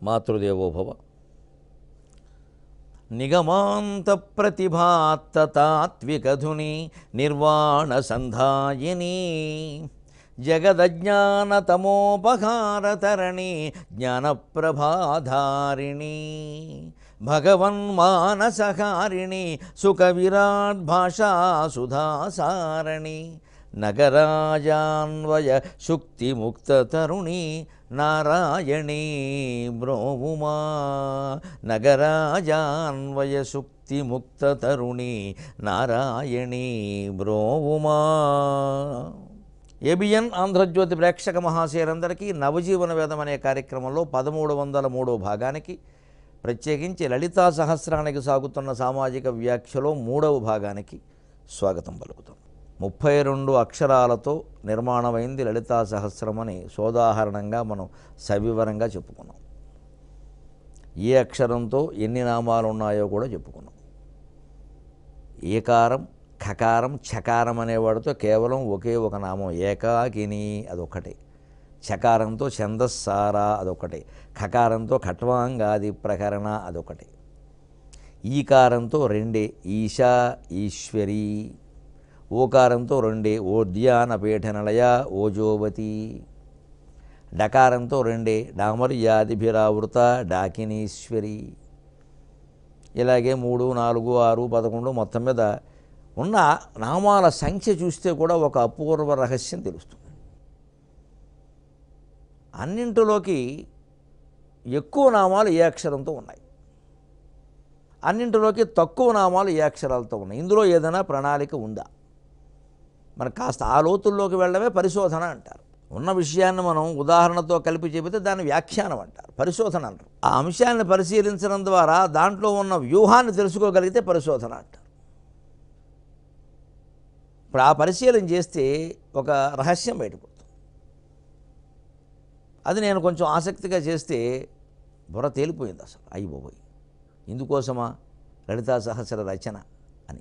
మాతృదేవోభవ నిగమాంత ప్రతిభాత్తతాత్వికధుని నిర్వాణ సంధాయిని జగదజ్ఞానతమోపహారతరణి జ్ఞానప్రభాధారిణి భగవన్మానసహారిణి సుఖవిరాట్ భాషా సుధాసారణి నగరాజాన్వయ శుక్తిముక్తతరుణి నారాయణీ బ్రోవుమా నగరాజాన్వయ శుక్తిముక్తతరుణి నారాయణీ బ్రోవుమా ఏబిఎన్ ఆంధ్రజ్యోతి ప్రేక్షక మహాశయులందరికీ నవజీవన వేదం అనే కార్యక్రమంలో పదమూడు వందల మూడో భాగానికి ప్రత్యేకించి లలితా సహస్రానికి సాగుతున్న సామాజిక వ్యాఖ్యలో మూడవ భాగానికి స్వాగతం పలుకుతాం ముప్పై రెండు అక్షరాలతో నిర్మాణమైంది లలితా సహస్రం అని సోదాహరణంగా మనం సవివరంగా చెప్పుకున్నాం ఏ అక్షరంతో ఎన్ని నామాలు ఉన్నాయో కూడా చెప్పుకున్నాం ఏకారం ఖకారం ఛకారం అనేవాడితో కేవలం ఒకే ఒక నామం ఏకాకిని అదొక్కటే చకారంతో ఛందస్సార అదొకటే ఖకారంతో ఖట్వాంగాది ప్రకరణ అదొకటే ఈకారంతో రెండే ఈశా ఈశ్వరి ఓకారంతో రెండే ఓద్యాన పీఠనలయ ఓజోవతి డకారంతో రెండే డామర్యాదిభిరావృత డాకినీశ్వరి ఇలాగే మూడు నాలుగు ఆరు పదకొండు మొత్తం మీద ఉన్న నామాల సంఖ్య చూస్తే కూడా ఒక అపూర్వ రహస్యం తెలుస్తుంది అన్నింటిలోకి ఎక్కువ నామాలు ఏ అక్షరంతో ఉన్నాయి అన్నింటిలోకి తక్కువ నామాలు ఏ అక్షరాలతో ఉన్నాయి ఇందులో ఏదైనా ప్రణాళిక ఉందా మనకు కాస్త ఆ లోతుల్లోకి వెళ్ళడమే పరిశోధన అంటారు ఉన్న విషయాన్ని మనం ఉదాహరణతో కలిపి చెబితే దాన్ని వ్యాఖ్యానం అంటారు పరిశోధన అంటారు ఆ అంశాన్ని పరిశీలించడం ద్వారా దాంట్లో ఉన్న వ్యూహాన్ని తెలుసుకోగలిగితే పరిశోధన అంటారు ఇప్పుడు ఆ పరిశీలన చేస్తే ఒక రహస్యం బయటపడుతుంది అది నేను కొంచెం ఆసక్తిగా చేస్తే బుర్ర తేలిపోయింది అసలు అయిపోయి ఇందుకోసమా లలితా సహస్ర రచన అని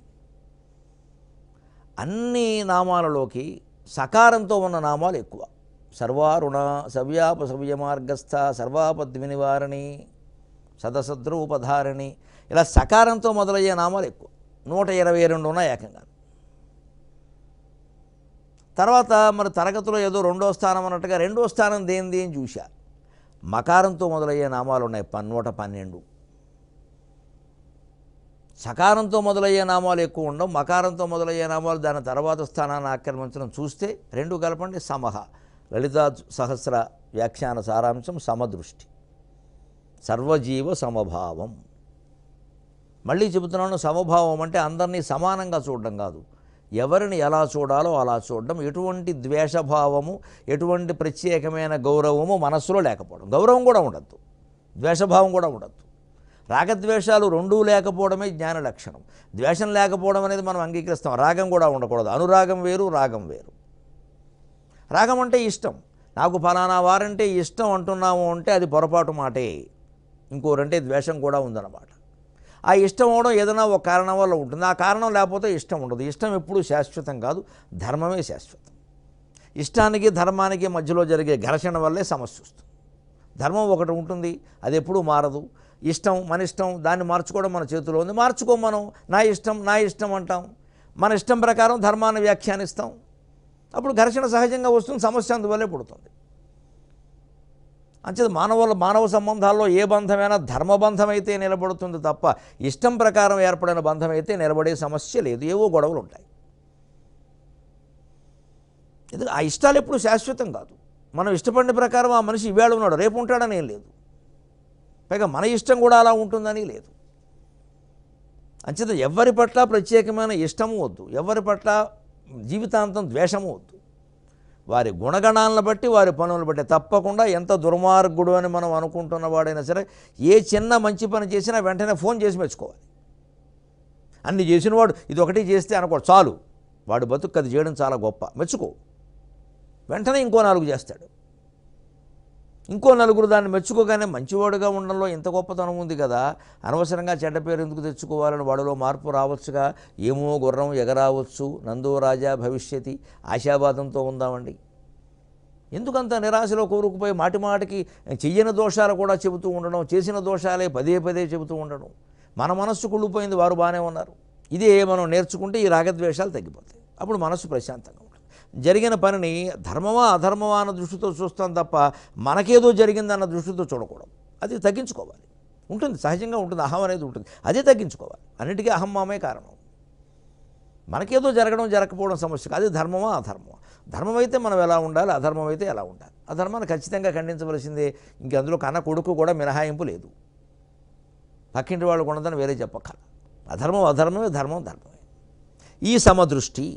అన్ని నామాలలోకి సకారంతో ఉన్న నామాలు ఎక్కువ సర్వారుణ సవ్యాప సవ్య మార్గస్థ సర్వాపద్వి నివారణి సదసద్రూపధారణి ఇలా సకారంతో మొదలయ్యే నామాలు ఎక్కువ నూట ఇరవై రెండు ఉన్నాయి ఏకంగా తర్వాత మరి తరగతిలో ఏదో రెండో స్థానం అన్నట్టుగా రెండో స్థానం దేనిది అని చూశా మకారంతో మొదలయ్యే నామాలు ఉన్నాయి పన్ నూట పన్నెండు సకారంతో మొదలయ్యే నామాలు ఎక్కువ ఉండవు మకారంతో మొదలయ్యే నామాలు దాని తర్వాత స్థానాన్ని ఆక్రమించడం చూస్తే రెండు కలపండి సమహ లలితా సహస్ర వ్యాఖ్యాన సారాంశం సమదృష్టి సర్వజీవ సమభావం మళ్ళీ చెబుతున్నాను సమభావం అంటే అందరినీ సమానంగా చూడడం కాదు ఎవరిని ఎలా చూడాలో అలా చూడడం ఎటువంటి ద్వేషభావము ఎటువంటి ప్రత్యేకమైన గౌరవము మనస్సులో లేకపోవడం గౌరవం కూడా ఉండద్దు ద్వేషభావం కూడా ఉండద్దు రాగద్వేషాలు రెండూ లేకపోవడమే జ్ఞాన లక్షణం ద్వేషం లేకపోవడం అనేది మనం అంగీకరిస్తాం రాగం కూడా ఉండకూడదు అనురాగం వేరు రాగం వేరు రాగం అంటే ఇష్టం నాకు ఫలానా వారంటే ఇష్టం అంటున్నాము అంటే అది పొరపాటు మాటే ఇంకోరంటే ద్వేషం కూడా ఉందన్నమాట ఆ ఇష్టం అవడం ఏదైనా ఒక కారణం వల్ల ఉంటుంది ఆ కారణం లేకపోతే ఇష్టం ఉండదు ఇష్టం ఎప్పుడూ శాశ్వతం కాదు ధర్మమే శాశ్వతం ఇష్టానికి ధర్మానికి మధ్యలో జరిగే ఘర్షణ వల్లే సమస్య వస్తుంది ధర్మం ఒకటి ఉంటుంది అది ఎప్పుడూ మారదు ఇష్టం మన ఇష్టం దాన్ని మార్చుకోవడం మన చేతిలో ఉంది మార్చుకో మనం నా ఇష్టం నా ఇష్టం అంటాం మన ఇష్టం ప్రకారం ధర్మాన్ని వ్యాఖ్యానిస్తాం అప్పుడు ఘర్షణ సహజంగా వస్తుంది సమస్య అందువల్లే పుడుతుంది అంచేది మానవుల మానవ సంబంధాల్లో ఏ బంధమైనా ధర్మబంధం అయితే నిలబడుతుంది తప్ప ఇష్టం ప్రకారం ఏర్పడిన బంధం అయితే నిలబడే సమస్య లేదు ఏవో గొడవలు ఉంటాయి ఇది ఆ ఇష్టాలు ఎప్పుడు శాశ్వతం కాదు మనం ఇష్టపడిన ప్రకారం ఆ మనిషి ఈవేళ ఉన్నాడు రేపు ఉంటాడని ఏం లేదు పైగా మన ఇష్టం కూడా అలా ఉంటుందని లేదు అంచేత ఎవరి పట్ల ప్రత్యేకమైన ఇష్టము వద్దు ఎవరి పట్ల జీవితాంతం ద్వేషము వద్దు వారి గుణగణాలను బట్టి వారి పనులను బట్టి తప్పకుండా ఎంత దుర్మార్గుడు అని మనం అనుకుంటున్న వాడైనా సరే ఏ చిన్న మంచి పని చేసినా వెంటనే ఫోన్ చేసి మెచ్చుకోవాలి అన్ని చేసినవాడు ఇది ఒకటి చేస్తే అనుకోడు చాలు వాడు బతుకు అది చేయడం చాలా గొప్ప మెచ్చుకో వెంటనే ఇంకో నాలుగు చేస్తాడు ఇంకో నలుగురు దాన్ని మెచ్చుకోగానే మంచివాడుగా ఉండడంలో ఇంత గొప్పతనం ఉంది కదా అనవసరంగా చెడ్డ పేరు ఎందుకు తెచ్చుకోవాలని వాడిలో మార్పు రావచ్చుగా ఏమో గుర్రం ఎగరావచ్చు నందో రాజా భవిష్యతి ఆశావాదంతో ఉందామండి ఎందుకంత నిరాశలో కూరుకుపోయి మాటి మాటికి చెయ్యని దోషాలు కూడా చెబుతూ ఉండడం చేసిన దోషాలే పదే పదే చెబుతూ ఉండడం మన మనస్సు కుళ్ళిపోయింది వారు బాగానే ఉన్నారు ఇదే మనం నేర్చుకుంటే ఈ రాగద్వేషాలు తగ్గిపోతాయి అప్పుడు మనస్సు ప్రశాంతంగా ఉంటుంది జరిగిన పనిని ధర్మమా అధర్మమా అన్న దృష్టితో చూస్తాం తప్ప మనకేదో జరిగిందన్న దృష్టితో చూడకూడదు అది తగ్గించుకోవాలి ఉంటుంది సహజంగా ఉంటుంది అహం అనేది ఉంటుంది అదే తగ్గించుకోవాలి అన్నిటికీ అహం మామే కారణం మనకేదో జరగడం జరగకపోవడం సమస్య కాదు అది ధర్మమా అధర్మమా ధర్మం అయితే మనం ఎలా ఉండాలి అధర్మం అయితే ఎలా ఉండాలి అధర్మాన్ని ఖచ్చితంగా ఖండించవలసిందే ఇంక అందులో కన్న కొడుకు కూడా మినహాయింపు లేదు పక్కింటి వాళ్ళు కొన్నదని వేరే చెప్పక్కల అధర్మం అధర్మమే ధర్మం ధర్మమే ఈ సమదృష్టి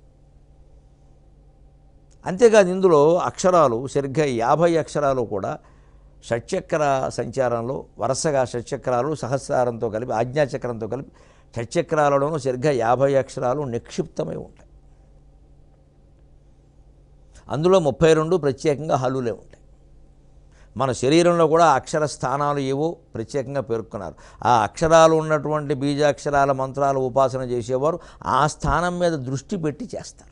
అంతేకాదు ఇందులో అక్షరాలు సరిగ్గా యాభై అక్షరాలు కూడా షట్చక్ర సంచారంలో వరుసగా షట్చక్రాలు సహస్రారంతో కలిపి ఆజ్ఞాచక్రంతో కలిపి షట్చక్రాలలోనూ సరిగ్గా యాభై అక్షరాలు నిక్షిప్తమై ఉంటాయి అందులో ముప్పై రెండు ప్రత్యేకంగా హల్లులే ఉంటాయి మన శరీరంలో కూడా అక్షర స్థానాలు ఏవో ప్రత్యేకంగా పేర్కొన్నారు ఆ అక్షరాలు ఉన్నటువంటి బీజాక్షరాల మంత్రాలు ఉపాసన చేసేవారు ఆ స్థానం మీద దృష్టి పెట్టి చేస్తారు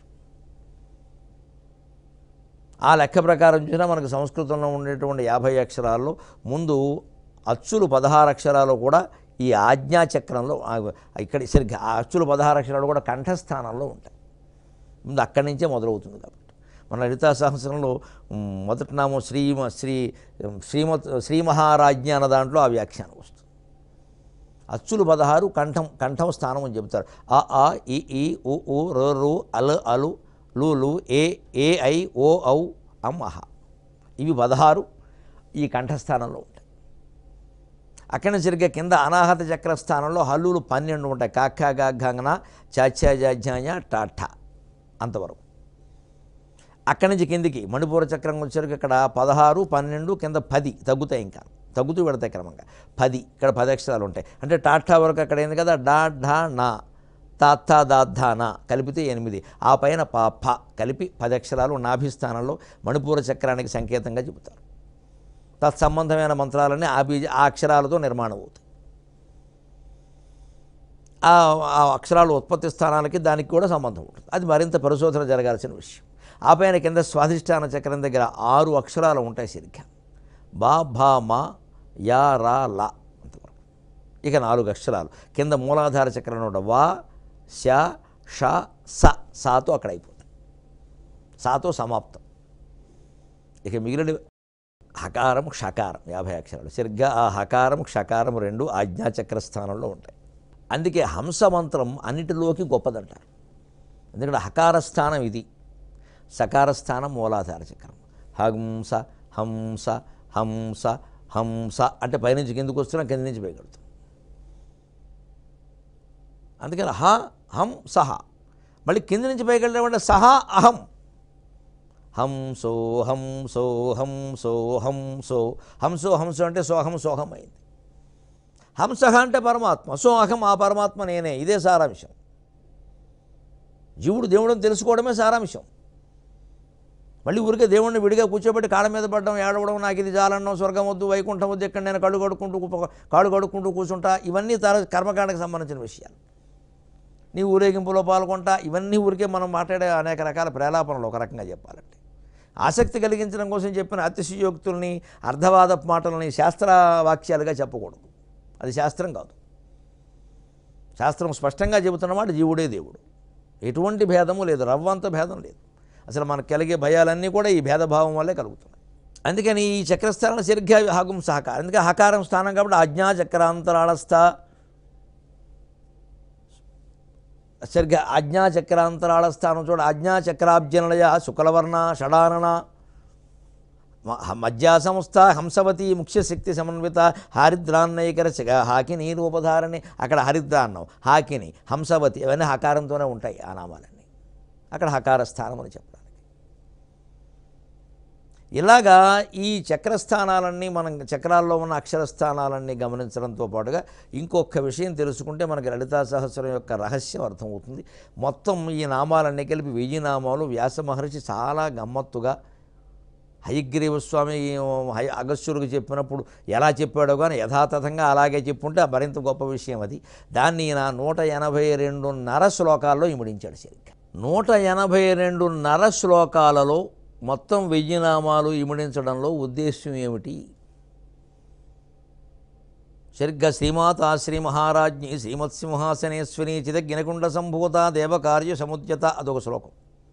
ఆ లెక్క ప్రకారం చూసినా మనకు సంస్కృతంలో ఉండేటువంటి యాభై అక్షరాల్లో ముందు అచ్చులు పదహారు అక్షరాలు కూడా ఈ ఆజ్ఞాచక్రంలో ఆ- ఇక్కడ సరిగ్గా ఆ అచ్చులు పదహారు అక్షరాలు కూడా కంఠస్థానంలో ఉంటాయి ముందు అక్కడి నుంచే మొదలవుతుంది కాబట్టి మన లలితా సహస్రంలో మ్, మొదటి నామం శ్రీ శ్రీ శ్రీమత్ శ్రీ మహారాజ్ఞ అన్న దాంట్లో ఆ వ్యాఖ్యానం వస్తుంది అచ్చులు పదహారు కంఠం కంఠం స్థానం అని చెబుతారు అ ఆ ఇ ఈ ఉ ఉ ర రు అల్ అలు లు లు ఏ ఏ ఐ ఓ ఔ అమ్ అహ ఇవి పదహారు ఈ కంఠస్థానంలో ఉంటాయి అక్కడి నుంచి సరిగ్గా కింద అనాహత చక్ర స్థానంలో హల్లులు పన్నెండు ఉంటాయి కాకా గాఘాంగన చాచా జాజ్ఞాయ టాఠా అంతవరకు అక్కడి నుంచి కిందికి మణిపూర చక్రం వచ్చేసరికి ఇక్కడ పదహారు పన్నెండు కింద పది తగ్గుతాయి ఇంకా తగ్గుతూ పెడతాయి క్రమంగా పది ఇక్కడ పది అక్షరాలు ఉంటాయి అంటే టాఠా వరకు అక్కడ ఏంది కదా డా ఢా నా తాత్తా దాద్ధా నా కలిపితే ఎనిమిది ఆ పైన పా ఫ కలిపి పది అక్షరాలు నాభిస్థానంలో మణిపూర చక్రానికి సంకేతంగా చెబుతారు తత్సంబంధమైన మంత్రాలన్నీ ఆ బీజ ఆ అక్షరాలతో నిర్మాణం అవుతాయి ఆ ఆ అక్షరాలు ఉత్పత్తి స్థానాలకి దానికి కూడా సంబంధం ఉంటుంది అది మరింత పరిశోధన జరగాల్సిన విషయం ఆ పైన కింద స్వాధిష్టాన చక్రం దగ్గర ఆరు అక్షరాలు ఉంటాయి సరిగ్గా బా భా మా యా రా లా అంతవరకు ఇక నాలుగు అక్షరాలు కింద మూలాధార చక్రం ఉన్న వా శ ష స సాతో అక్కడ అయిపోతుంది సాతో సమాప్తం ఇక మిగిలిన హకారం క్షకారం యాభై అక్షరాలు సరిగ్గా ఆ హకారం క్షకారం రెండు ఆజ్ఞాచక్ర స్థానంలో ఉంటాయి అందుకే హంస మంత్రం అన్నిటిలోకి గొప్పదంటారు ఎందుకంటే హకార స్థానం ఇది సకార స్థానం మూలాధార చక్రం హంస హంస హంస హంస అంటే పైనుంచి కిందకు వస్తున్నా కింద నుంచి పైకెడుతుంది అందుకని హ హం సహ మళ్ళీ కింద నుంచి పైకెళ్ళామంటే సహా అహం హంసో హంసో హంసో హంసో హంసో హంసో అంటే సోహం సోహం అయింది హంస అంటే పరమాత్మ సోహం ఆ పరమాత్మ నేనే ఇదే సారాంశం జీవుడు దేవుడిని తెలుసుకోవడమే సారాంశం మళ్ళీ ఊరికే దేవుడిని విడిగా కూర్చోబెట్టి కాళ్ళ మీద పడడం ఏడవడం నాకు ఇది చాలన్నం స్వర్గం వద్దు వైకుంఠం వద్దు ఇక్కడ నేను కళ్ళు కడుక్కుంటూ కూప- కాళ్ళు కడుక్కుంటూ కూర్చుంటా ఇవన్నీ తర కర్మకాండకు సంబంధించిన విషయాలు నీ ఊరేగింపులో పాల్గొంటా ఇవన్నీ ఊరికే మనం మాట్లాడే అనేక రకాల ప్రేలాపనలు ఒక రకంగా చెప్పాలంటే ఆసక్తి కలిగించడం కోసం చెప్పిన అతిశయోక్తుల్ని అర్ధవాద మాటలని శాస్త్ర వాక్యాలుగా చెప్పకూడదు అది శాస్త్రం కాదు శాస్త్రం స్పష్టంగా చెబుతున్నమాట జీవుడే దేవుడు ఎటువంటి భేదము లేదు రవ్వంత భేదం లేదు అసలు మనకు కలిగే భయాలన్నీ కూడా ఈ భేదభావం వల్లే కలుగుతున్నాయి అందుకని ఈ చక్రస్థానం సరిగ్గా హగుం సహకారం అందుకే హకారం స్థానం కాబట్టి ఆజ్ఞా చక్రాంతరాళస్థ సరిగ్గా ఆజ్ఞా చక్రాంతరాళ స్థానం చూడ ఆజ్ఞా చక్రాబ్జనలయ శుక్లవర్ణ షడానన మ- హ- మధ్యా సంస్థ హంసవతి ముఖ్య శక్తి సమన్విత హారిద్రాన్నైకర చ- హాకిని రూపధారణి అక్కడ హరిద్ర అన్నాం హాకిని హంసవతి ఇవన్నీ హకారంతోనే ఉంటాయి ఆ నామాలన్నీ అక్కడ హకార స్థానం అని చెప్పడానికి ఇలాగా ఈ చక్రస్థానాలన్నీ మనం చక్రాల్లో ఉన్న అక్షర స్థానాలన్నీ గమనించడంతో పాటుగా ఇంకొక విషయం తెలుసుకుంటే మనకి లలితా సహస్రం యొక్క రహస్యం అర్థమవుతుంది మొత్తం ఈ నామాలన్నీ కలిపి వెయ్యి నామాలు వ్యాస మహర్షి చాలా గమ్మత్తుగా హయగ్రీవ స్వామి హయ అగస్త్యుడికి చెప్పినప్పుడు ఎలా చెప్పాడో కానీ యథాతథంగా అలాగే చెప్పుంటే ఆ మరింత గొప్ప విషయం అది దాన్ని ఈయన నూట ఎనభై రెండున్నర శ్లోకాల్లో ఇమిడించాడు సరిగ్గా నూట ఎనభై రెండున్నర శ్లోకాలలో మొత్తం వెయ్యి నామాలు ఇమిడించడంలో ఉద్దేశ్యం ఏమిటి సరిగ్గా శ్రీమాత శ్రీ మహారాజ్ఞి శ్రీమత్సింహాసనేశ్వరి చిదగ్గినకుండ సంభూత దేవకార్య సముద్యత అదొక శ్లోకం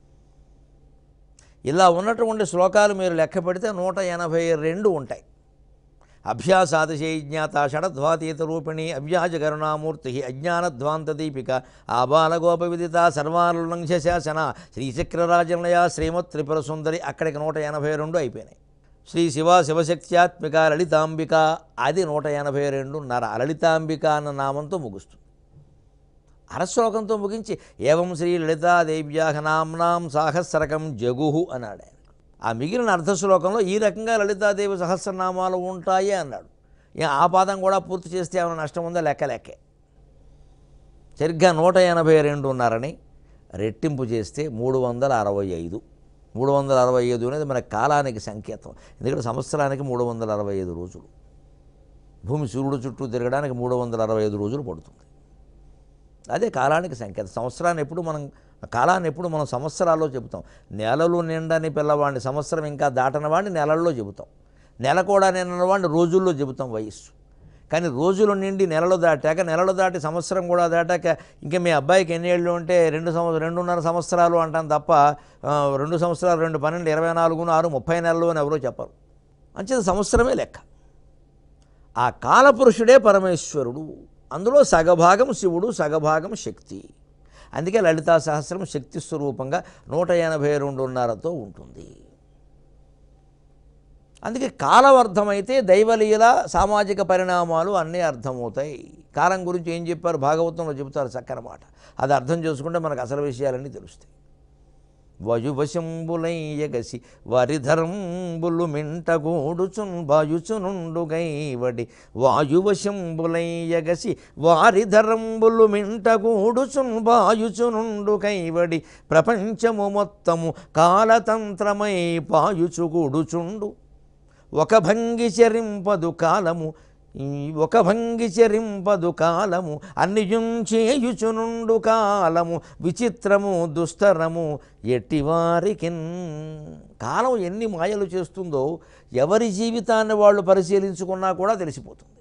ఇలా ఉన్నటువంటి శ్లోకాలు మీరు లెక్క పెడితే నూట ఎనభై రెండు ఉంటాయి అభ్యాసాతిశయజ్ఞాత షడధ్వాతీత రూపిణి అవ్యాజ కరుణామూర్తి అజ్ఞానధ్వాంత దీపిక ఆబాలగోప విదిత సర్వానులంఘ్య శాసన శ్రీచక్రరాజనయ శ్రీమత్ త్రిపుర సుందరి అక్కడికి నూట ఎనభై రెండు అయిపోయినాయి శ్రీ శివ శివశక్త్యాత్మిక లలితాంబిక అది నూట ఎనభై రెండున్నర లలితాంబిక అన్న నామంతో ముగుస్తుంది అరశ్లోకంతో ముగించి ఏవం శ్రీ లలితాదేవ్యాహ నామ్నాం సాహస్రకం జగుహు అన్నాడు ఆయన ఆ మిగిలిన అర్ధశ్లోకంలో ఈ రకంగా లలితాదేవి సహస్రనామాలు ఉంటాయి అన్నాడు ఇక ఆ పాదం కూడా పూర్తి చేస్తే ఏమైనా నష్టం ఉందో లెక్క లెక్కే సరిగ్గా నూట ఎనభై రెండున్నరని రెట్టింపు చేస్తే మూడు వందల అరవై ఐదు మూడు వందల అరవై ఐదు అనేది మన కాలానికి సంకేతం ఎందుకంటే సంవత్సరానికి మూడు వందల అరవై ఐదు రోజులు భూమి సూర్యుడు చుట్టూ తిరగడానికి మూడు వందల అరవై ఐదు రోజులు పడుతుంది అదే కాలానికి సంకేతం సంవత్సరాన్ని ఎప్పుడు మనం కాలాన్ని ఎప్పుడు మనం సంవత్సరాల్లో చెబుతాం నెలలు నిండని పిల్లవాడిని సంవత్సరం ఇంకా దాటని వాడిని నెలల్లో చెబుతాం నెల కూడా నిండిన వాడిని రోజుల్లో చెబుతాం వయస్సు కానీ రోజులు నిండి నెలలు దాటాక నెలలు దాటి సంవత్సరం కూడా దాటాక ఇంకా మీ అబ్బాయికి ఎన్ని ఏళ్ళు ఉంటే రెండు సంవత్సరం రెండున్నర సంవత్సరాలు అంటాం తప్ప ఆ, రెండు సంవత్సరాలు రెండు పన్నెండు ఇరవై నాలుగు ఆరు ముప్పై నెలలు అని ఎవరో చెప్పరు అంచేది సంవత్సరమే లెక్క ఆ కాలపురుషుడే పరమేశ్వరుడు అందులో సగభాగం శివుడు సగభాగం శక్తి అందుకే లలితా సహస్రం శక్తి స్వరూపంగా నూట ఎనభై రెండున్నరతో ఉంటుంది అందుకే కాలం అర్థమైతే దైవలీల సామాజిక పరిణామాలు అన్నీ అర్థమవుతాయి కాలం గురించి ఏం చెప్పారు భాగవతంలో చెబుతారు చక్కని మాట అది అర్థం చేసుకుంటే మనకు అసలు విషయాలన్నీ తెలుస్తాయి వయువశంబులయ్యగసి వరిధరంబులు మింటగూడుచున్ వాయుచునుండు గైవడి వాయువశంబులయ్యగసి వారిధరంబులు మింటగూడుచున్ వాయుచునుండు కైవడి ప్రపంచము మొత్తము కాలతంత్రమై పాయుచుగూడుచుండు ఒక భంగి చెరింపదు కాలము ఈ ఒక భంగి చెరింపదు కాలము అన్నియుంచేయుచునుండు కాలము విచిత్రము దుస్తరము ఎట్టివారికిన్ కాలం ఎన్ని మాయలు చేస్తుందో ఎవరి జీవితాన్ని వాళ్ళు పరిశీలించుకున్నా కూడా తెలిసిపోతుంది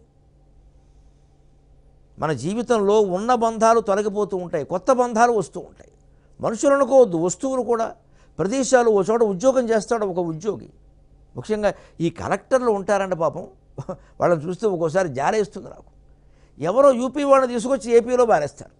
మన జీవితంలో ఉన్న బంధాలు తొలగిపోతూ ఉంటాయి కొత్త బంధాలు వస్తూ ఉంటాయి మనుషులు అనుకోవద్దు వస్తువులు కూడా ప్రదేశాలు ఓ చోట ఉద్యోగం చేస్తాడు ఒక ఉద్యోగి ముఖ్యంగా ఈ కలెక్టర్లు ఉంటారండి పాపం వాళ్ళని చూస్తే ఒక్కోసారి జారేస్తుంది నాకు ఎవరో యూపీ వాళ్ళని తీసుకొచ్చి ఏపీలో బారేస్తారు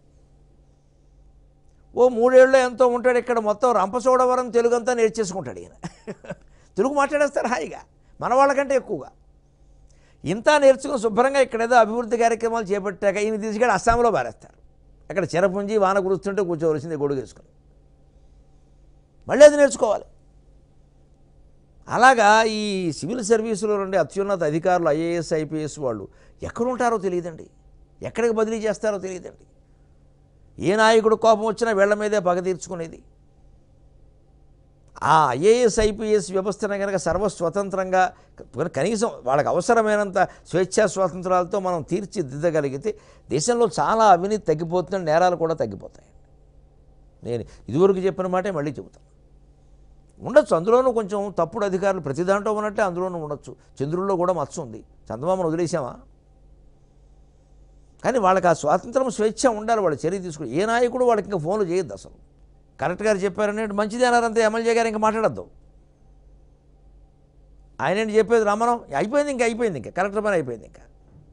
ఓ మూడేళ్ళు ఎంతో ఉంటాడు ఇక్కడ మొత్తం రంపచోడవరం తెలుగు అంతా నేర్చేసుకుంటాడు ఈయన తెలుగు మాట్లాడేస్తారు హాయిగా మన వాళ్ళకంటే ఎక్కువగా ఇంత నేర్చుకుని శుభ్రంగా ఇక్కడ ఏదో అభివృద్ధి కార్యక్రమాలు చేపట్టాక ఈయన తీసుకెళ్ళి అస్సాంలో బారేస్తారు అక్కడ చిరపుంజి వాన కురుస్తుంటే కూర్చోవలసింది గొడుగు వేసుకుని మళ్ళీ అది నేర్చుకోవాలి అలాగా ఈ సివిల్ సర్వీసులో నుండి అత్యున్నత అధికారులు ఐఏఎస్ ఐపీఎస్ వాళ్ళు ఎక్కడ ఉంటారో తెలియదండి ఎక్కడికి బదిలీ చేస్తారో తెలియదండి ఏ నాయకుడు కోపం వచ్చినా వీళ్ళ మీదే పగ తీర్చుకునేది ఆ ఐఏఎస్ ఐపీఎస్ వ్యవస్థను కనుక సర్వస్వతంత్రంగా కనీసం వాళ్ళకి అవసరమైనంత స్వేచ్ఛా స్వాతంత్రాలతో మనం తీర్చిదిద్దగలిగితే దేశంలో చాలా అవినీతి తగ్గిపోతున్న నేరాలు కూడా తగ్గిపోతాయి నేను ఇదివరకు చెప్పిన మాటే మళ్ళీ చెబుతాను ఉండొచ్చు అందులోనూ కొంచెం తప్పుడు అధికారులు ప్రతి దాంట్లో ఉన్నట్టే అందులోనూ ఉండొచ్చు చంద్రుల్లో కూడా మచ్చ ఉంది చందమామను వదిలేసామా కానీ వాళ్ళకి ఆ స్వాతంత్రం స్వేచ్ఛ ఉండాలి వాళ్ళు చర్య తీసుకుని ఏ నాయకుడు వాళ్ళకి ఇంకా ఫోన్లు చేయొద్దు అసలు కరెక్ట్ గారు చెప్పారని మంచిది అన్నారంతే ఎమ్మెల్యే గారు ఇంకా మాట్లాడద్దు ఆయన ఏంటి చెప్పేది రమ్మనం అయిపోయింది ఇంకా అయిపోయింది ఇంకా కరెక్టర్ పని అయిపోయింది ఇంకా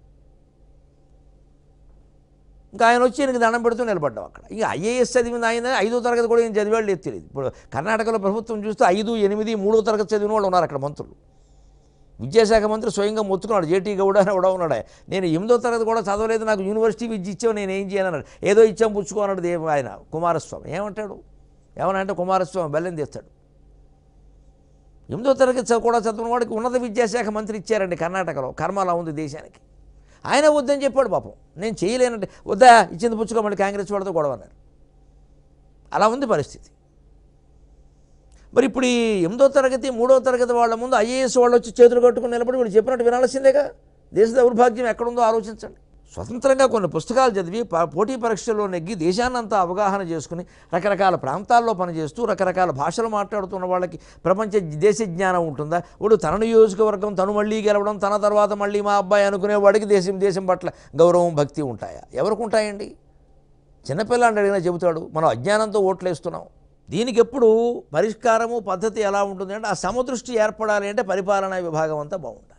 ఇంకా ఆయన వచ్చి ఈయనకి దండం పెడుతూ నిలబడ్డాం అక్కడ ఇక ఐఏఎస్ చదివింది ఆయన ఐదో తరగతి కూడా ఏం చదివాళ్ళు లేదు తెలియదు ఇప్పుడు కర్ణాటకలో ప్రభుత్వం చూస్తే ఐదు ఎనిమిది మూడో తరగతి చదివిన వాళ్ళు ఉన్నారు అక్కడ మంత్రులు విద్యాశాఖ మంత్రి స్వయంగా మొత్తుకున్నాడు జేటీ గౌడ అని కూడా ఉన్నాడు నేను ఎనిమిదో తరగతి కూడా చదవలేదు నాకు యూనివర్సిటీ విద్య ఇచ్చావు నేను ఏం చేయనన్నాడు ఏదో ఇచ్చాం పుచ్చుకో అన్నాడు దేవ ఆయన కుమారస్వామి ఏమంటాడు ఏమన్నా అంటే కుమారస్వామి బెల్లం తీస్తాడు ఎనిమిదో తరగతి చ- కూడా చదివిన వాడికి ఉన్నత విద్యాశాఖ మంత్రి ఇచ్చారండి కర్ణాటకలో కర్మలా ఉంది దేశానికి ఆయన వద్దని చెప్పాడు పాపం నేను చేయలేనంటే వద్దా ఇచ్చింది పుచ్చుకోమని కాంగ్రెస్ వాళ్ళతో గొడవ అన్నారు అలా ఉంది పరిస్థితి మరి ఇప్పుడు ఈ ఎనిమిదో తరగతి మూడో తరగతి వాళ్ళ ముందు ఐఏఎస్ వాళ్ళు వచ్చి చేతులు కట్టుకుని నిలబడి వీళ్ళు చెప్పినట్టు వినాల్సిందేగా దేశ దౌర్భాగ్యం ఎక్కడుందో ఆలోచించండి స్వతంత్రంగా కొన్ని పుస్తకాలు చదివి ప- పోటీ పరీక్షల్లో నెగ్గి దేశాన్నంతా అవగాహన చేసుకుని రకరకాల ప్రాంతాల్లో పనిచేస్తూ రకరకాల భాషలు మాట్లాడుతున్న వాళ్ళకి ప్రపంచ దేశ జ్ఞానం ఉంటుందా వాడు తన నియోజకవర్గం తను మళ్ళీ గెలవడం తన తర్వాత మళ్ళీ మా అబ్బాయి అనుకునే వాడికి దేశం దేశం పట్ల గౌరవం భక్తి ఉంటాయా ఎవరికి ఉంటాయండి చిన్నపిల్లాన్ని అడిగినా చెబుతాడు మనం అజ్ఞానంతో ఓట్లేస్తున్నాం దీనికి ఎప్పుడు పరిష్కారము పద్ధతి ఎలా ఉంటుంది అంటే ఆ సమదృష్టి ఏర్పడాలి అంటే పరిపాలనా విభాగం అంతా బాగుండాలి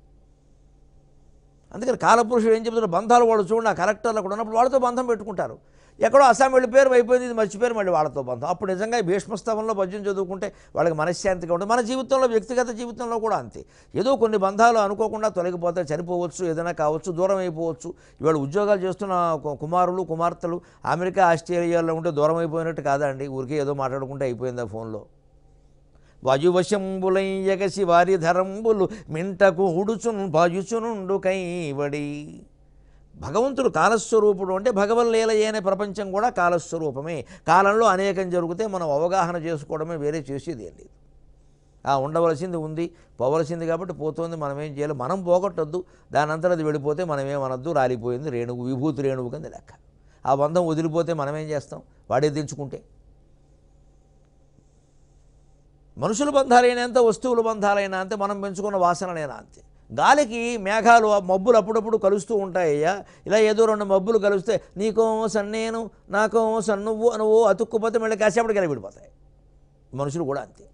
అందుకని కాలపురుషుడు ఏం చెబుతున్నారు బంధాలు వాడు చూడండి ఆ కలెక్టర్లు అక్కడ ఉన్నప్పుడు వాళ్ళతో బంధం పెట్టుకుంటారు ఎక్కడో అస్సాం వెళ్ళిపోయారు అయిపోయింది ఇది మర్చిపోయారు మళ్ళీ వాళ్ళతో బంధం అప్పుడు నిజంగా ఈ భీష్మస్తవంలో పద్యం చదువుకుంటే వాళ్ళకి మనశ్శాంతిగా ఉంటుంది మన జీవితంలో వ్యక్తిగత జీవితంలో కూడా అంతే ఏదో కొన్ని బంధాలు అనుకోకుండా తొలగిపోతే చనిపోవచ్చు ఏదైనా కావచ్చు దూరం అయిపోవచ్చు ఇవాళ ఉద్యోగాలు చేస్తున్న కు- కుమారులు కుమార్తెలు అమెరికా ఆస్ట్రేలియాలో ఉంటే దూరం అయిపోయినట్టు కాదా అండి ఊరికే ఏదో మాట్లాడుకుంటే అయిపోయిందా ఫోన్లో వాయువశంబులై ఎగసి వారి ధరంబులు మింటకు ఉడుచున్ పాయుచునుండు కైవడి భగవంతుడు కాలస్వరూపుడు అంటే భగవల్లీల అనే ప్రపంచం కూడా కాలస్వరూపమే కాలంలో అనేకం జరిగితే మనం అవగాహన చేసుకోవడమే వేరే చేసేది ఏం లేదు ఆ ఉండవలసింది ఉంది పోవలసింది కాబట్టి పోతుంది మనం ఏం చేయాలి మనం పోగొట్టొద్దు దాని అంతా అది వెళ్ళిపోతే మనం ఏమనొద్దు రాలిపోయింది రేణువు విభూతి రేణువు కింద లెక్క ఆ బంధం వదిలిపోతే మనం ఏం చేస్తాం వాడే దించుకుంటే మనుషుల బంధాలైనా అంతే వస్తువుల బంధాలైనా అంతే మనం పెంచుకున్న వాసనలైనా అంతే గాలికి మేఘాలు ఆ మబ్బులు అప్పుడప్పుడు కలుస్తూ ఉంటాయ్యా ఇలా ఏదో రెండు మబ్బులు కలిస్తే నీకో సన్నేను నాకో సన్నువ్వు అనువు అతుక్కుపోతే మళ్ళీ కాసేపటికి ఇలా విడిపోతాయి మనుషులు కూడా అంతే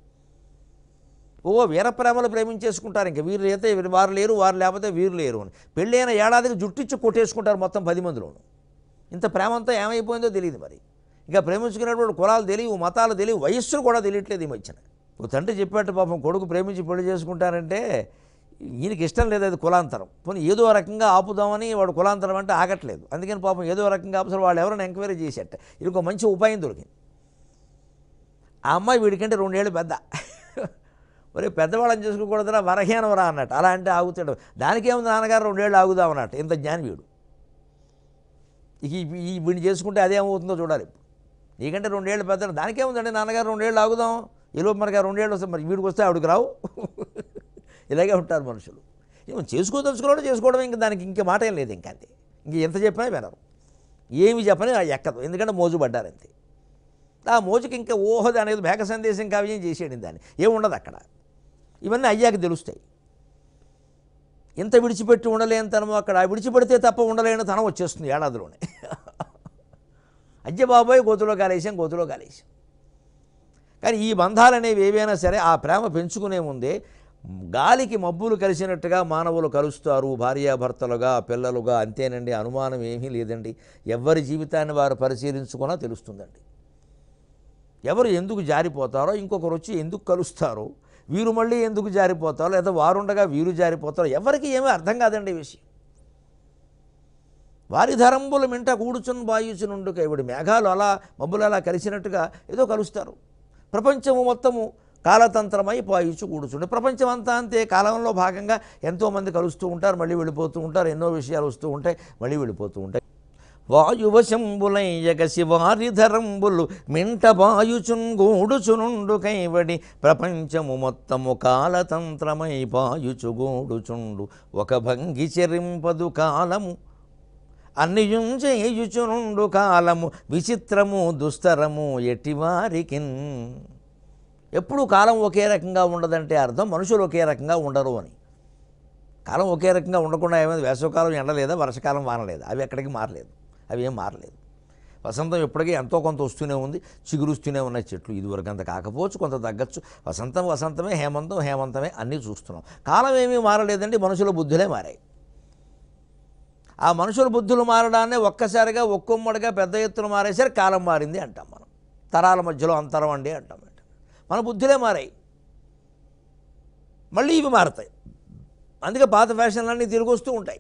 ఓ వీరప్రేమలు ప్రేమించేసుకుంటారు ఇంకా వీరు అయితే వారు లేరు వారు లేకపోతే వీరు లేరు అని పెళ్ళైన ఏడాదికి జుట్టిచ్చి కొట్టేసుకుంటారు మొత్తం పది మందిలోను ఇంత ప్రేమంతా ఏమైపోయిందో తెలియదు మరి ఇంకా ప్రేమించుకునేటువంటి కులాలు తెలియవు మతాలు తెలియవు వయస్సులు కూడా తెలియట్లేదు ఈ మధ్యన ఓ తండ్రి చెప్పాడు పాపం కొడుకు ప్రేమించి పెళ్లి చేసుకుంటారంటే ఈయనకి ఇష్టం లేదు అది కులాంతరం పోనీ ఏదో రకంగా ఆపుదామని వాడు కులాంతరం అంటే ఆగట్లేదు అందుకని పాపం ఏదో రకంగా ఆపుతారు వాళ్ళు ఎవరైనా ఎంక్వైరీ చేసేట ఇది ఒక మంచి ఉపాయం దొరికింది ఆ అమ్మాయి వీడికంటే రెండేళ్ళు పెద్ద ఒరే పెద్దవాళ్ళని చేసుకోకూడదురా వరహీనవరా అన్నట్టు అలా అంటే ఆగుతాడు దానికేముంది నాన్నగారు రెండేళ్ళు ఆగుదాం అన్నట్టు ఇంత జ్ఞాని వీడు ఇక ఈ- ఈ వీడిని చేసుకుంటే అదేమవుతుందో చూడాలి ఇప్పుడు నీకంటే రెండేళ్ళు పెద్ద దానికేముందండి నాన్నగారు రెండేళ్ళు ఆగుదాం ఈలోపు మనకి ఆ రెండేళ్ళు వస్తే మరి వీడికి వస్తే ఆవిడకి రావు ఇలాగే ఉంటారు మనుషులు ఏమో చేసుకోదలుచుకోవడం చేసుకోవడం ఇంకా దానికి ఇంక మాట ఏం లేదు ఇంకా అంతే ఇంక ఎంత చెప్పినా వినరు ఏమి చెప్పని ఎక్కదు ఎందుకంటే మోజు పడ్డారంతే ఆ మోజుకి ఇంకా ఓహో అనేది మేక సందేశం కావ్యం చేసేయండి దాన్ని ఏముండదు అక్కడ ఇవన్నీ అయ్యాక తెలుస్తాయి ఇంత విడిచిపెట్టి ఉండలేని తనము అక్కడ విడిచిపెడితే తప్ప ఉండలేని తనం వచ్చేస్తుంది ఏడాదిలోనే అజ్జ బాబాయ్ గోతులో కాలేసాం గోతులో కాలేసాం కానీ ఈ బంధాలు అనేవి ఏవైనా సరే ఆ ప్రేమ పెంచుకునే ముందే గాలికి మబ్బులు కలిసినట్టుగా మానవులు కలుస్తారు భార్యాభర్తలుగా పిల్లలుగా అంతేనండి అనుమానం ఏమీ లేదండి ఎవరి జీవితాన్ని వారు పరిశీలించుకున్నా తెలుస్తుందండి ఎవరు ఎందుకు జారిపోతారో ఇంకొకరు వచ్చి ఎందుకు కలుస్తారో వీరు మళ్ళీ ఎందుకు జారిపోతారో లేదా వారుండగా వీరు జారిపోతారో ఎవరికి ఏమీ అర్థం కాదండి ఈ విషయం వారి ధరంబుల మింట కూడుచున్ బాయుచునుండు కైవుడి మేఘాలు అలా మబ్బులు అలా కలిసినట్టుగా ఏదో కలుస్తారు ప్రపంచము మొత్తము కాలతంత్రమై పాయుచు కూడుచుండే ప్రపంచం అంతా అంతే కాలంలో భాగంగా ఎంతోమంది కలుస్తూ ఉంటారు మళ్ళీ వెళ్ళిపోతూ ఉంటారు ఎన్నో విషయాలు వస్తూ ఉంటాయి మళ్ళీ వెళ్ళిపోతూ ఉంటాయి వాయువశంబులై ఎగసి వారి ధరంబులు మింట పాయుచున్ గూడుచునుండు కైవడి ప్రపంచము మొత్తము కాలతంత్రమై పాయుచు గూడుచుండు ఒక భంగి చెరింపదు కాలము అన్నియుంచేయుచునుండు కాలము విచిత్రము దుస్తరము ఎట్టివారికిన్ ఎప్పుడు కాలం ఒకే రకంగా ఉండదంటే అర్థం మనుషులు ఒకే రకంగా ఉండరు అని కాలం ఒకే రకంగా ఉండకుండా ఏమైంది వేసవకాలం ఎండలేదా వర్షకాలం వానలేదా అవి ఎక్కడికి మారలేదు అవి ఏం మారలేదు వసంతం ఇప్పటికీ ఎంతో కొంత వస్తూనే ఉంది చిగురుస్తూనే ఉన్నాయి చెట్లు ఇదివరకు అంత కాకపోవచ్చు కొంత తగ్గచ్చు వసంతం వసంతమే హేమంతం హేమంతమే అన్నీ చూస్తున్నాం కాలం ఏమీ మారలేదండి మనుషుల బుద్ధులే మారాయి ఆ మనుషుల బుద్ధులు మారడాన్ని ఒక్కసారిగా ఒక్కొమ్మడిగా పెద్ద ఎత్తున మారేసరి కాలం మారింది అంటాం మనం తరాల మధ్యలో అంతరం అండి అంటాం అంట మన బుద్ధులే మారాయి మళ్ళీ ఇవి మారతాయి అందుకే పాత ఫ్యాషన్లన్నీ తిరిగి వస్తూ ఉంటాయి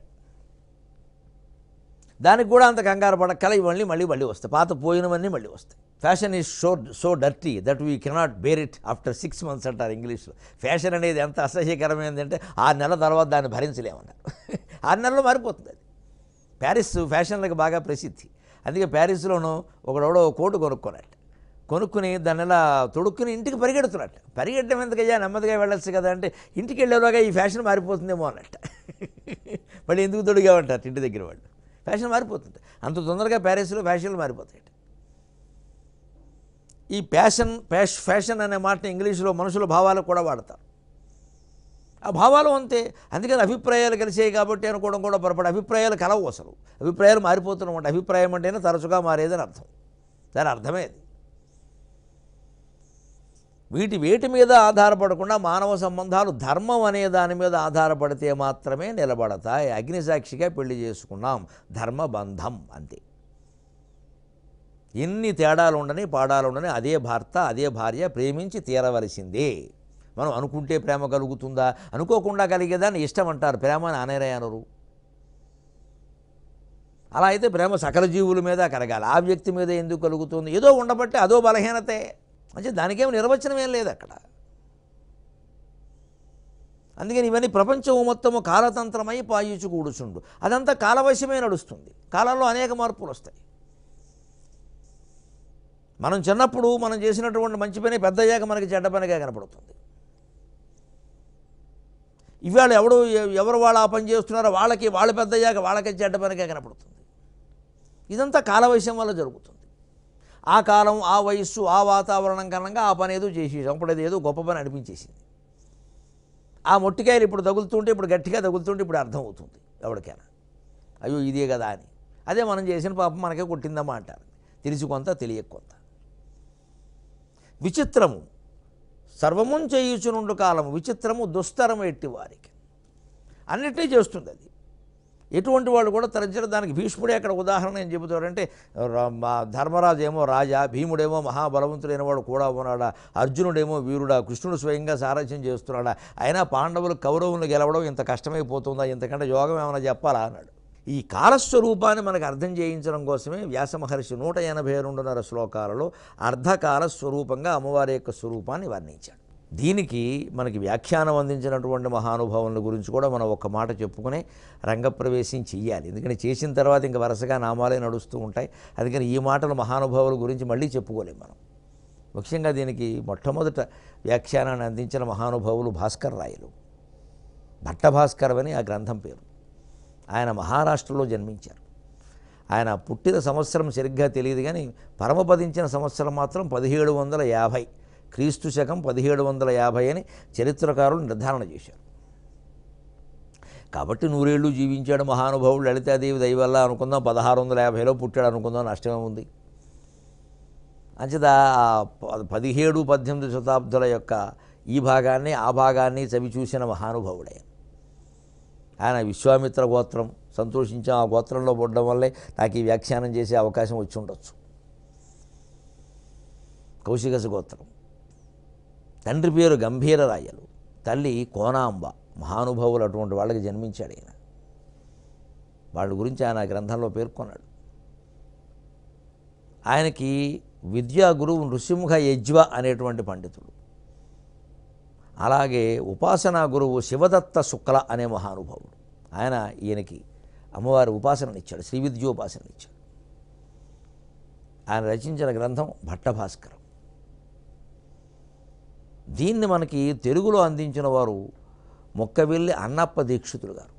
దానికి కూడా అంత కంగారు పడక్కల ఇవన్నీ మళ్ళీ మళ్ళీ వస్తాయి పాత పోయినవన్నీ మళ్ళీ వస్తాయి fashion is so so dirty that we cannot bear it after six months అంటారు ఇంగ్లీష్లో ఫ్యాషన్ అనేది ఎంత అసహ్యకరమైనది అంటే ఆరు నెలల తర్వాత దాన్ని భరించలేమన్నారు ఆరు నెలల్లో మారిపోతుంది అది ప్యారిస్ ఫ్యాషన్లకు బాగా ప్రసిద్ధి అందుకే ప్యారిస్లోనూ ఒకడెవడో ఓ కోటు కొనుక్కున్నట్టు కొనుక్కుని దాన్ని ఇలా తొడుక్కుని ఇంటికి పరిగెడుతున్నట్టు పరిగెట్టడం ఎందుకయ్యా నెమ్మదిగా వెళ్ళొచ్చు కదా అంటే ఇంటికి వెళ్ళేలోగా ఈ ఫ్యాషన్ మారిపోతుందేమో అన్నట్టు మళ్ళీ ఎందుకు తొడిగామంటారు ఇంటి దగ్గర వాళ్ళు ఫ్యాషన్ మారిపోతుంది అంత తొందరగా ప్యారిస్లో ఫ్యాషన్లు మారిపోతాయి ఈ ప్యాషన్ ప్యాష్ ఫ్యాషన్ అనే మాటని ఇంగ్లీష్లో మనుషుల భావాలకు కూడా వాడతారు ఆ భావాలు అంతే అందుకని అభిప్రాయాలు కలిసాయి కాబట్టి అనుకోవడం కూడా పొరపాటు అభిప్రాయాలు కలవు అసలు అభిప్రాయాలు మారిపోతున్నమాట అభిప్రాయం అంటేనే తరచుగా మారేదని అర్థం దాని అర్థమే అది వీటి వేటి మీద ఆధారపడకుండా మానవ సంబంధాలు ధర్మం అనే దాని మీద ఆధారపడితే మాత్రమే నిలబడతాయి అగ్నిసాక్షిగా పెళ్లి చేసుకున్నాం ధర్మబంధం అంతే ఎన్ని తేడాలు ఉండని పాడాలు ఉండని అదే భర్త అదే భార్య ప్రేమించి తీరవలసిందే మనం అనుకుంటే ప్రేమ కలుగుతుందా అనుకోకుండా కలిగేదాన్ని ఇష్టం అంటారు ప్రేమ అని అనేరే అనరు అలా అయితే ప్రేమ సకల జీవుల మీద కలగాలి ఆ వ్యక్తి మీద ఎందుకు కలుగుతుంది ఏదో ఉండబట్టి అదో బలహీనతే అంటే దానికేం నిర్వచనం ఏం లేదు అక్కడ అందుకని ఇవన్నీ ప్రపంచం మొత్తము కాలతంత్రమై పాయించు కూడుచుండు అదంతా కాలవశమే నడుస్తుంది కాలంలో అనేక మార్పులు వస్తాయి మనం చిన్నప్పుడు మనం చేసినటువంటి మంచి పని పెద్దయ్యాక మనకి చెడ్డ పనిగా కనపడుతుంది ఇవాళ ఎవడు ఎవరు వాళ్ళు ఆ పని చేస్తున్నారో వాళ్ళకి వాళ్ళు పెద్దయ్యాక వాళ్ళకి చెడ్డ పనిగా కనపడుతుంది ఇదంతా కాలవశం వల్ల జరుగుతుంది ఆ కాలం ఆ వయస్సు ఆ వాతావరణం కారణంగా ఆ పని ఏదో చేసేసాం అప్పుడు అది ఏదో గొప్ప పని అనిపించేసింది ఆ మొట్టికాయలు ఇప్పుడు తగులుతుంటే ఇప్పుడు గట్టిగా తగులుతుంటే ఇప్పుడు అర్థమవుతుంది ఎవరికైనా అయ్యో ఇదే కదా అని అదే మనం చేసిన పాపం మనకే కొట్టిందమ్మా అంటారు తెలిసి కొంత తెలియక కొంత విచిత్రము సర్వముం చేయుచునుండు కాలము విచిత్రము దుస్తరము ఎట్టి వారికి అన్నిటినీ చేస్తుంది అది ఎటువంటి వాళ్ళు కూడా తరచడం దానికి భీష్ముడే అక్కడ ఉదాహరణ ఏం చెబుతారంటే రా- మా ధర్మరాజు ఏమో రాజా భీముడేమో మహాబలవంతుడైన వాడు కూడా ఉన్నాడా అర్జునుడేమో వీరుడా కృష్ణుడు స్వయంగా సారథ్యం చేస్తున్నాడా అయినా పాండవులు కౌరవులను గెలవడం ఇంత కష్టమైపోతుందా ఇంతకంటే యోగం ఏమైనా చెప్పాలా అన్నాడు ఈ కాలస్వరూపాన్ని మనకు అర్థం చేయించడం కోసమే వ్యాస మహర్షి నూట ఎనభై రెండున్నర శ్లోకాలలో అర్ధకాల స్వరూపంగా అమ్మవారి యొక్క స్వరూపాన్ని వర్ణించాడు దీనికి మనకి వ్యాఖ్యానం అందించినటువంటి మహానుభావుల గురించి కూడా మనం ఒక మాట చెప్పుకునే రంగప్రవేశం చెయ్యాలి ఎందుకంటే చేసిన తర్వాత ఇంకా వరుసగా నామాలే నడుస్తూ ఉంటాయి అందుకని ఈ మాటలు మహానుభావుల గురించి మళ్ళీ చెప్పుకోలేం మనం ముఖ్యంగా దీనికి మొట్టమొదట వ్యాఖ్యానాన్ని అందించిన మహానుభావులు భాస్కర్ రాయలు భట్టభాస్కర్ అని ఆ గ్రంథం పేరు ఆయన మహారాష్ట్రలో జన్మించారు ఆయన పుట్టిన సంవత్సరం సరిగ్గా తెలియదు కానీ పరమపదించిన సంవత్సరం మాత్రం పదిహేడు వందల యాభై క్రీస్తు శకం పదిహేడు వందల యాభై అని చరిత్రకారులు నిర్ధారణ చేశారు కాబట్టి నూరేళ్ళు జీవించాడు మహానుభావుడు లలితాదేవి దయ వల్ల అనుకుందాం పదహారు వందల యాభైలో పుట్టాడు అనుకుందాం నష్టమే ఉంది అంచేత ఆ ప- పదిహేడు పద్దెనిమిది శతాబ్దాల యొక్క ఈ భాగాన్ని ఆ భాగాన్ని చవి చూసిన మహానుభావుడే ఆయన విశ్వామిత్ర గోత్రం సంతోషించాం ఆ గోత్రంలో పుట్టడం వల్లే నాకు ఈ వ్యాఖ్యానం చేసే అవకాశం వచ్చి ఉండొచ్చు కౌశికస గోత్రం తండ్రి పేరు గంభీర రాయలు తల్లి కోనాంబ మహానుభావులు అటువంటి వాళ్ళకి జన్మించాడు ఆయన వాళ్ళ గురించి ఆయన ఆ గ్రంథంలో పేర్కొన్నాడు ఆయనకి విద్యా గురువు నృసింహ యజ్వ అనేటువంటి పండితుడు అలాగే ఉపాసనా గురువు శివదత్త శుక్ల అనే మహానుభావుడు ఆయన ఈయనకి అమ్మవారి ఉపాసననిచ్చాడు శ్రీ విద్యోపాసననిచ్చాడు ఆయన రచించిన గ్రంథం భట్టభాస్కరం దీన్ని మనకి తెలుగులో అందించిన వారు మొక్కవెల్లి అన్నప్ప దీక్షితులు గారు